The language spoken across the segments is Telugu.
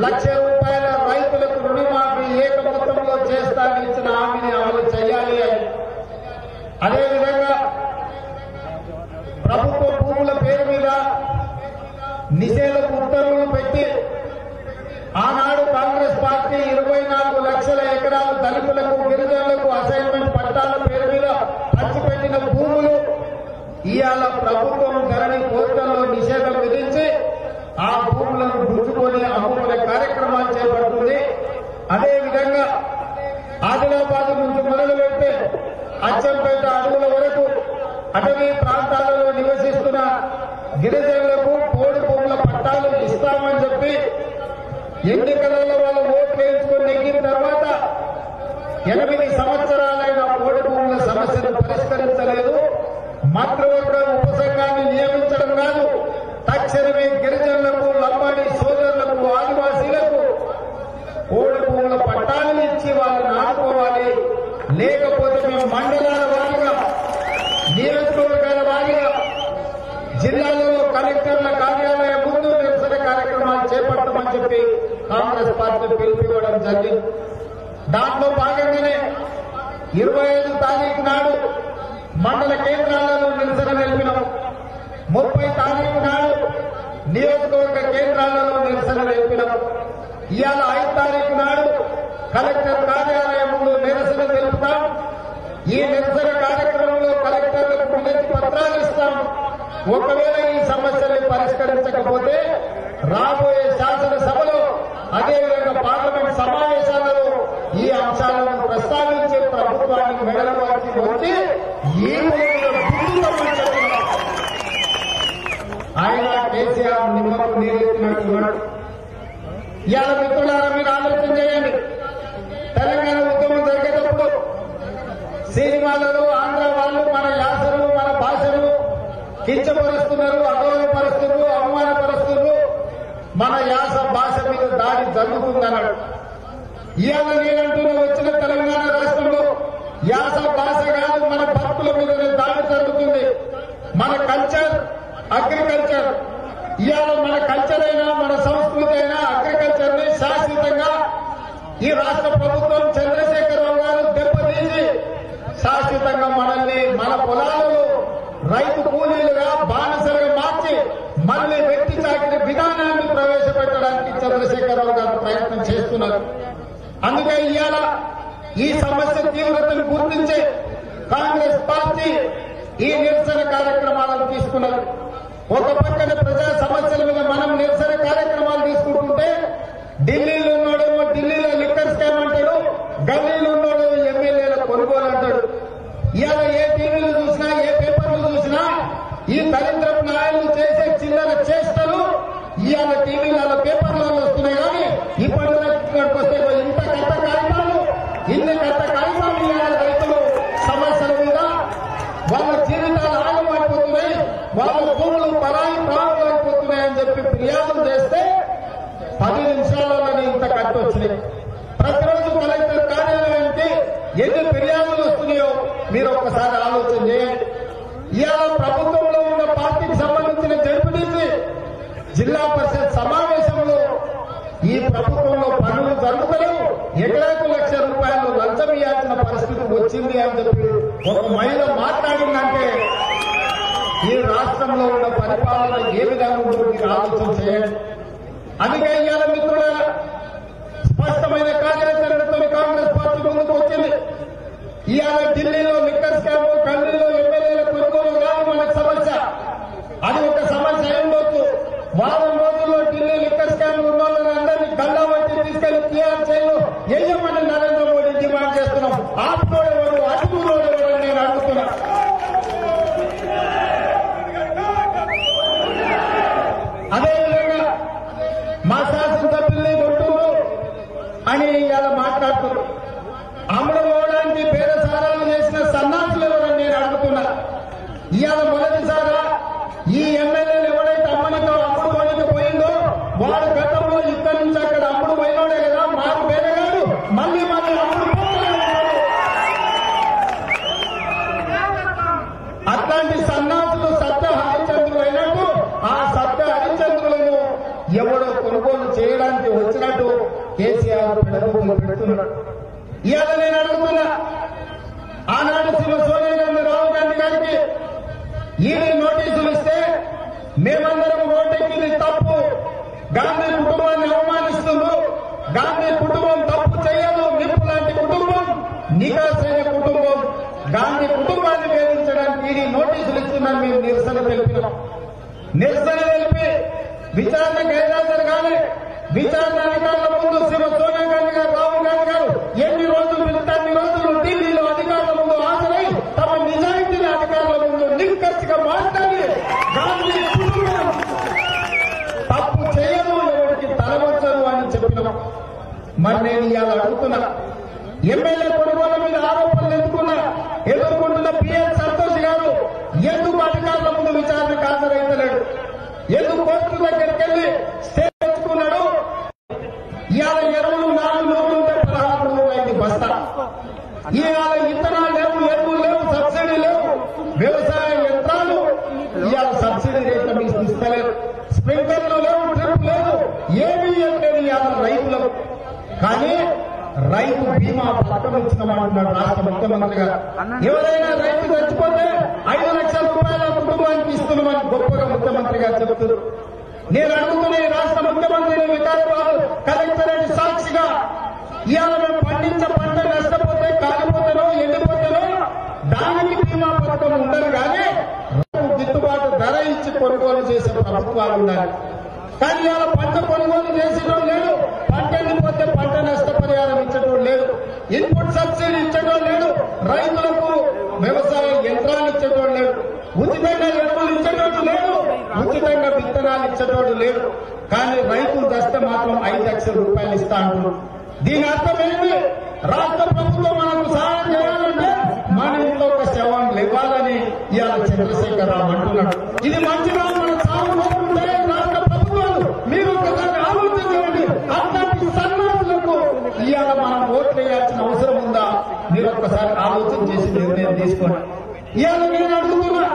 లక్ష రూపాయల రైతులకు రుణమాఫీ ఏక మొత్తంలో చేస్తానని ఇచ్చిన హామీని అమలు చేయాలి అని అదేవిధంగా ప్రభుత్వ భూముల పేరు మీద నిషేధకు ఉత్తర్వులు పెట్టి ఆనాడు కాంగ్రెస్ పార్టీ ఇరవై నాలుగు లక్షల ఎకరాలు దళితులకు గిరిజనులకు అసైన్మెంట్ పట్టాల పేరు మీద పంచిపెట్టిన భూములు ఇవాళ ప్రభుత్వం ధరణి పోర్టల్లో నిషేధం విధించి ఆ భూములను గుంజుకొని అమ్ముకునే కార్యక్రమాలు చేపడుతుంది అదేవిధంగా ఆదిలాబాద్ నుంచి మొదలు పెడితే అచ్చంపేట అడవుల వరకు అటవీ ప్రాంతాలలో నివసిస్తున్న గిరిజనులకు కోడి భూముల పట్టాలు ఇస్తామని చెప్పి ఎన్నికలలో వాళ్ళు ఓట్లు వేయించుకొని నెగ్గిన తర్వాత ఎనిమిది సంవత్సరాలైన కోడి భూముల సమస్యను పరిష్కరించలేదు మంత్రివర్గ ఉపసంఘాన్ని నియమించడం కాదు తక్షణమే గిరిజనులకు లంబాడి సోదరులకు ఆదివాసీలకు కోడి భూముల పట్టాలు ఇచ్చి వాళ్ళని ఆడుకోవాలి లేకపోతే మేము మండలాల వారీగా నియోజకవర్గాల వారీగా జిల్లాలలో కలెక్టర్ల కార్యాలయం ముందు నిరసన కార్యక్రమాలు చేపట్టమని చెప్పి కాంగ్రెస్ పార్టీ పిలుపుకోవడం జరిగింది దాంట్లో భాగంగానే ఇరవై ఐదు తారీఖు నాడు మండల కేంద్రాలలో నిరసన తెలిపినాం ముప్పై తారీఖు నాడు నియోజకవర్గ కేంద్రాలలో నిరసన తెలిపినాం ఇవాళ ఐదు తారీఖు నాడు కలెక్టర్ కార్యాలయం ముందు నిరసన తెలుపుతాం ఈ నిరసన కార్యక్రమంలో కలెక్టర్లకు వినతి పత్రాలు ఇస్తాం ఒకవేళ ఈ సమస్యని పరిష్కరించకపోతే రాబోయే శాసనసభలో అదేవిధంగా పార్లమెంట్ సమావేశాలలో ఈ అంశాలను ప్రస్తావించి ప్రభుత్వానికి మెడలలోకి వచ్చి ఈ భూములను గుర్తించమని చెప్తున్నాం. ఆయన కేసీఆర్ నిమ్మకు నీరెత్తినట్టున్నాడు ఇవాళ మిత్రులారా మీరు ఆలోచన చేయండి తెలంగాణ ఉద్యమం జరిగేటప్పుడు సినిమాలలో ఆంధ్ర వాళ్ళు మన యాసను మన భాషను కించపరుస్తున్నారు అగౌరవపరుస్తున్నారు అవమానపరుస్తున్నారు మన యాస భాష మీద దాడి జరుగుతుందన్నాడు ఇవాళ నేనంటూ వచ్చిన తెలంగాణ రాష్ట్రంలో యాస భాష కాదు మన భక్తుల మీద దాడి జరుగుతుంది మన కల్చర్ అగ్రికల్చర్ ఇవాళ మన కల్చర్ అయినా మన సంస్కృతి అయినా అగ్రికల్చర్ ని శాశ్వతంగా ఈ రాష్ట్ర ప్రభుత్వం చంద్రశేఖరరావు గారు దెబ్బతీసి శాశ్వతంగా మనల్ని మన పొలాలలో రైతు కూలీలుగా బానిసలుగా మార్చి మళ్ళీ వ్యక్తి చాకిరి విధానాన్ని ప్రవేశపెట్టడానికి చంద్రశేఖరరావు గారు ప్రయత్నం చేస్తున్నారు అందుకే ఇవాళ ఈ సమస్య తీవ్రతను గుర్తించి కాంగ్రెస్ పార్టీ ఈ నిరసన కార్యక్రమాలను తీసుకున్నారు ఒక పక్కన ప్రజా సమస్యల మీద మనం నిరసన కార్యక్రమాలు తీసుకుంటుంటే ఢిల్లీలో ఉన్నాడేమో ఢిల్లీలో లిక్కర్ స్కామ్ అంటాడు గల్లీలో ఉన్నాడు ఎమ్మెల్యేల కొనుగోలు అంటాడు ఇవాళ ఏ టీవీలు చూసినా ఏ పేపర్లు చూసినా ఈ దరిద్రపు నాయకులు చేసే చిల్లర చేష్టలు ఇవాళ టీవీలలో పేపర్లలో వస్తున్నాయి కానీ ఇప్పటి ఇక్కడికి వస్తే ఇంత కథ కాగితాలు ఇన్ని కథ కాగితాలు ఇవాళ రైతులు సమస్యల మీద వాళ్ళ జీవితాలు ఆగమైపోతున్నాయి వాళ్ళ భూములు పరాయి ప్రాణులు అయిపోతున్నాయని చెప్పి ఫిర్యాదులు చేస్తే పది నిమిషాలలోనే ఇంత కట్టు వచ్చినాయి ప్రతిరోజు కలెక్టర్ కార్యాలయానికి ఎన్ని ఫిర్యాదులు వస్తున్నాయో మీరు ఒక్కసారి ఆలోచన చేయండి ఇవాళ ప్రభుత్వంలో ఉన్న పార్టీకి సంబంధించిన జడ్పీటీసీ జిల్లా పరిషత్ సమావేశంలో ఈ ప్రభుత్వంలో పనులు జరుగుతలేవు ఎకరాకు లక్ష రూపాయలు లంచం ఇవ్వాల్సిన పరిస్థితి వచ్చింది అని చెప్పి ఒక మహిళ మాట్లాడిందంటే ఈ రాష్ట్రంలో ఉన్న పరిపాలన ఏ విధంగా ఉంటుందో మీరు ఆలోచన చేయండి అందుకే ఇవాళ మిత్రులారా స్పష్టమైన కార్యాచరణతో కాంగ్రెస్ పార్టీ ముందుకు వచ్చింది ఇవాళ ఢిల్లీలో లిక్కర్ స్కామ్ కల్లీలో ఎమ్మెల్యేల కొనుగోలు కాదు మనకు సమస్య అది ఒక సమస్య అయి ఉండొచ్చు వారం రోజుల్లో ఢిల్లీ లిక్కర్ స్కామ్ ఉన్న వాళ్ళని అందరినీ గల్లా వచ్చి తీసుకెళ్లి టీఆర్ చేయలు వేయమని నరేంద్ర మోడీ డిమాండ్ చేస్తున్నాం ఆపుకోడేవాడు అటుకులోడేవాడు నేను అడుగుతున్నా అదేవిధంగా మా శాసనసభ్యుల్ని కొట్టుడు అని ఇవాళ మాట్లాడుతున్నారు అమలు పోవడానికి బేరసారాలు చేసిన సన్నాసులు ఎవరని నేను అడుగుతున్నా ఇవాళ మొదటిసారా ఈ ఎమ్మెల్యేలు ఎవరైతే అమ్మనితో అప్పుడు పోయినకి పోయిందో వాడు గతంలో ఇక్కడి నుంచి అక్కడ అప్పుడు పోయినోడే కదా మాకు బేరగాడు మళ్ళీ మళ్ళీ అప్పుడు పోతూనే ఉన్నాడు. అట్లాంటి సన్నాసులు సత్య హరిచంద్రులు అయినట్టు ఆ సత్య హరిచంద్రులను ఎవడో కొనుగోలు చేయడానికి వచ్చినట్టు కేసీఆర్ పెడబొబ్బలు పెడుతున్నాడు ఇవాళ నేను అడుగుతున్నా ఆనాడు శివ సోనియా గాంధీ రాహుల్ గాంధీ గారికి ఈడీ నోటీసులు ఇస్తే మేమందరం ఓటెక్కింది తప్పు గాంధీ కుటుంబాన్ని అవమానిస్తుంది గాంధీ కుటుంబం తప్పు చేయదు నిప్పు లాంటి కుటుంబం నికాసైన కుటుంబం గాంధీ కుటుంబాన్ని వేధించడానికి ఈడీ నోటీసులు ఇస్తుందని మేము నిరసన తెలిపినాం నిరసన తెలిపి విచారణ గైరాజర్ గాని విచారణ అధికారుల ముందు శివ సోనియా గాంధీ గారు రాహుల్ గాంధీ గారు ఎన్ని రోజులు పిలిస్తే అన్ని రోజులు ఢిల్లీలో అధికారుల ముందు హాజరై తమ నిజాయితీని అధికారుల ముందు నిక్కచ్చిగా మాట్లాడి గాంధీ కుటుంబం తప్పు చేయదు ఎవరికి తలవంచరు అని చెప్పినాం మరి నేను ఇవాళ అడుగుతున్నా ఎమ్మెల్యే కొనుగోలు మీద ఆరోపణలు ఎదుర్కొన్నా ఎదుర్కొంటున్న పిఎస్ సంతోష్ గారు ఎందుకు అధికారుల ముందు విచారణకు హాజరైతలేడు ఎందుకు కోర్టు దగ్గరికి వెళ్ళి స్టే తెచ్చుకున్నాడు ఇవాళ ఎరువులు నాలుగు నూరు ఉంటే పదహారు నూరు అయింది బస్తా ఇవాళ ఇత్తనాలు లేవు ఎరువులు లేవు సబ్సిడీ లేవు వ్యవసాయ యంత్రాలు ఇవాళ సబ్సిడీ రేట్ల మీకు ఇస్తలేరు స్ప్రింక్లర్లు లేవు డ్రిప్ లేదు ఏమీ లేదు ఇవాళ రైతులకు కానీ రైతు బీమా పథకం ఇచ్చినామంటున్నాడు రాష్ట్ర ముఖ్యమంత్రి గారు ఎవరైనా రైతు చచ్చిపోతే ఐదు లక్షల రూపాయల కుటుంబానికి ఇస్తున్నామని గొప్పగా ముఖ్యమంత్రి గారు చెబుతున్నారు నేను అడుగుతున్న ఈ రాష్ట్ర ముఖ్యమంత్రిని వికారాబాద్ కలెక్టరేట్ సాక్షిగా ఇవాళ మేము పండించే పంట నష్టపోతే కాలిపోతేనో ఎండిపోతేనో దానికి బీమా పథకం ఉండదు కానీ రైతుకు గిట్టుబాటు ధర ఇచ్చి కొనుగోలు చేసే ప్రభుత్వాలు ఉండాలి కానీ ఇవాళ పంట కొనుగోలు చేసేటం లేదు పంట ఎండిపోతే పంట నష్టపరిహారం ఇచ్చడం లేదు ఇన్పుట్ సబ్సిడీ ఇచ్చడం లేదు రైతులకు వ్యవసాయ యంత్రాలు ఇచ్చడం లేదు ఉచితంగా ఎరువులు ఇచ్చేటోడు లేదు ఉచితంగా విత్తనాలు ఇచ్చేటోడు లేదు కానీ రైతులు దస్తే మాత్రం ఐదు లక్షల రూపాయలు ఇస్తా అంటున్నారు దీని అర్థం ఏంటి రాష్ట్ర ప్రభుత్వం మనకు సహాయం చేయాలంటే మన ఇంట్లో ఒక శవం ఇవ్వాలని ఇవాళ చంద్రశేఖరరావు అంటున్నాడు ఇది మంచిగా మన సాగు కోరుకుంటే రాష్ట్ర ప్రభుత్వాలు మీరు ఒకసారి ఆలోచన చేయండి అట్లాంటి సన్మానులకు ఇవాళ మనం ఓట్లు వేయాల్సిన అవసరం ఉందా మీరు ఒక్కసారి ఆలోచన చేసి నిర్ణయం తీసుకోండి ఇవాళ నేను అడుగుతున్నా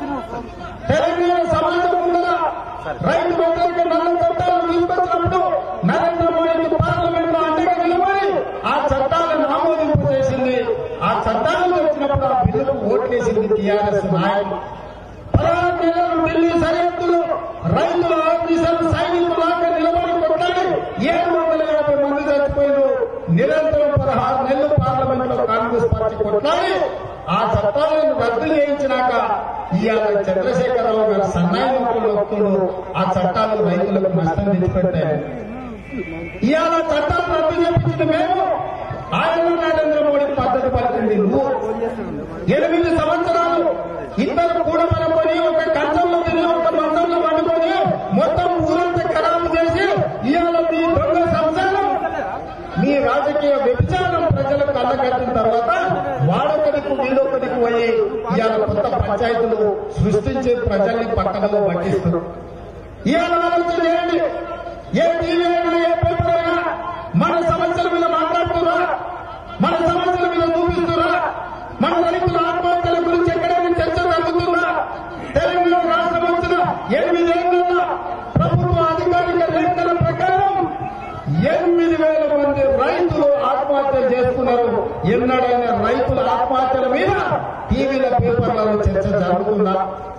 తెలంగాణ సమాజం ఉందా రైతు వ్యతిరేక నల్ల చట్టాలు తీసుకొచ్చినప్పుడు నరేంద్ర మోడీ పార్లమెంట్ లో అండగా నిలబడి ఆ చట్టాలను ఆమోదింపు చేసింది ఆ చట్టాలు వచ్చినప్పుడు ఆ బిల్లుకు ఓట్లేసింది టీఆర్ఎస్ నాయకులు పదహారు నెలలు ఢిల్లీ సరిహద్దులు రైతుల ఆఫీసర్లు సైనికులాగా నిలబడి కొట్టాలి ఏడు వందల యాభై మంది చచ్చిపోయారు నిరంతరం పదహారు నెలలు పార్లమెంట్ లో కాంగ్రెస్ పార్టీ కొట్లాడి ఆ చట్టాలను రద్దు చేయించినాక ఇవాళ చంద్రశేఖరరావు గారు సన్నాయి నొప్పులు వస్తున్నారు ఆ చట్టాలు రైతులకు నష్టం తెచ్చిపెట్టాయి ఇవాళ చట్టాలు రద్దు చేయించింది మేము ఆయన నరేంద్ర మోడీ పద్ధతి పలికింది నువ్వు ఎనిమిది సంవత్సరాలు ఇద్దరు కూడబలుకొని ఒక కంచంలో తిని ఒక మంచంలో వండుకొని మొత్తం ఊరంతా ఖరాబు చేసి ఇవాళ మీ దొంగ సంసారం మీ రాజకీయ వ్యభిచారం ప్రజలకు కళ్ళగట్టిన తర్వాత వాడొకడికి వీడొకడికి పోయి ఇవాళ కొత్త పంచాయతీలు సృష్టించి ప్రజల్ని పక్కనలో పట్టిస్తారు ఇవాళ ఆలోచన చేయండి ఏ టీవీ అయినా ఏ పేపర్ అయినా మన సమస్యల మీద మాట్లాడుతున్నా మన సమస్యల మీద చూపిస్తున్నా మన రైతుల ఆత్మహత్యల గురించి ఎక్కడైనా చర్చ జరుగుతుందా తెలంగాణ రాష్ట్రం వచ్చిన ఎనిమిదేళ్ల ప్రభుత్వ అధికారిక లెక్కల ప్రకారం ఎనిమిది వేల మంది రైతులు ఆత్మహత్యలు చేసుకున్నారు ఎన్నడైనా రైతుల ఆత్మహత్యల మీద టీవీల పేపర్లలో చర్చ జరుగుతుందా